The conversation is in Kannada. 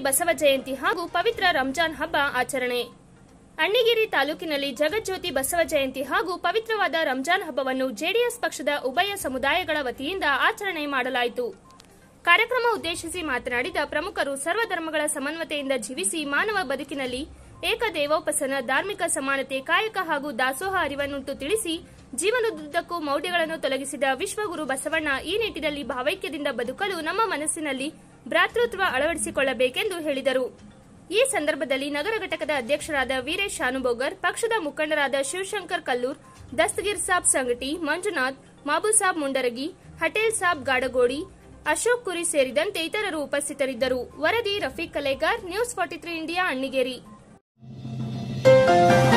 ಬಸವ ಜಯಂತಿ ಹಾಗೂ ಪವಿತ್ರ ರಂಜಾನ್ ಹಬ್ಬ ಆಚರಣೆ ಅಣ್ಣಿಗೇರಿ ತಾಲೂಕಿನಲ್ಲಿ ಜಗಜ್ಯೋತಿ ಬಸವ ಜಯಂತಿ ಹಾಗೂ ಪವಿತ್ರವಾದ ರಂಜಾನ್ ಹಬ್ಬವನ್ನು ಜೆಡಿಎಸ್ ಪಕ್ಷದ ಉಭಯ ಸಮುದಾಯಗಳ ವತಿಯಿಂದ ಆಚರಣೆ ಮಾಡಲಾಯಿತು ಕಾರ್ಯಕ್ರಮ ಉದ್ದೇಶಿಸಿ ಮಾತನಾಡಿದ ಪ್ರಮುಖರು ಸರ್ವಧರ್ಮಗಳ ಸಮನ್ವತೆಯಿಂದ ಜೀವಿಸಿ ಮಾನವ ಬದುಕಿನಲ್ಲಿ ಏಕದೇವೋಪಸನ ಧಾರ್ಮಿಕ ಸಮಾನತೆ ಕಾಯಕ ಹಾಗೂ ದಾಸೋಹ ಅರಿವನ್ನುಂಟು ತಿಳಿಸಿ ಜೀವನದುದ್ದಕ್ಕೂ ಮೌಢ್ಯಗಳನ್ನು ತೊಲಗಿಸಿದ ವಿಶ್ವಗುರು ಬಸವಣ್ಣ ಈ ನಿಟ್ಟಿನಲ್ಲಿ ಭಾವೈಕ್ಯದಿಂದ ಬದುಕಲು ನಮ್ಮ ಮನಸ್ಸಿನಲ್ಲಿ ಭ್ರಾತೃತ್ವ ಅಳವಡಿಸಿಕೊಳ್ಳಬೇಕೆಂದು ಹೇಳಿದರು ಈ ಸಂದರ್ಭದಲ್ಲಿ ನಗರ ಘಟಕದ ಅಧ್ಯಕ್ಷರಾದ ವೀರೇಶ್ ಶಾನುಬೋಗರ್ ಪಕ್ಷದ ಮುಖಂಡರಾದ ಶಿವಶಂಕರ್ ಕಲ್ಲೂರ್ ದಸ್ತಗಿರ್ ಸಾಬ್ ಸಂಗಟಿ ಮಂಜುನಾಥ್ ಮಾಬುಸಾಬ್ ಮುಂಡರಗಿ ಹಟೇಲ್ ಸಾಬ್ ಗಾಡಗೋಡಿ ಅಶೋಕ್ ಕುರಿ ಸೇರಿದಂತೆ ಇತರರು ಉಪಸ್ಥಿತರಿದ್ದರು ವರದಿ Rafiq Kalegar news forty three India Annigeri